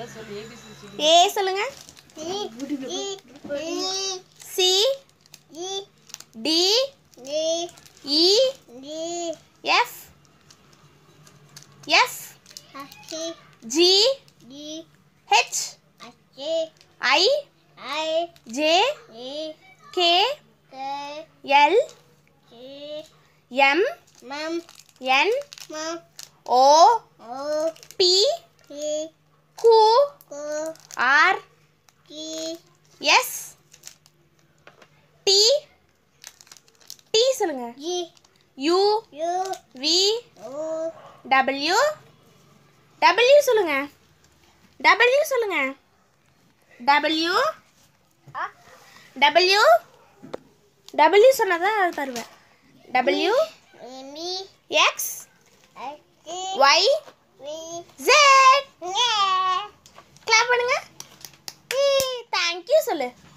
ஏ சொல்லுங்க C D E F F G H I J K L M N O P Q R S T T சொல்லுங்க U V W W சொல்லுங்க W சொல்லுங்க W W W சொன்னதான் அது தருவேன் W X Y Z clap பண்ணுங்க thank you சொல்லு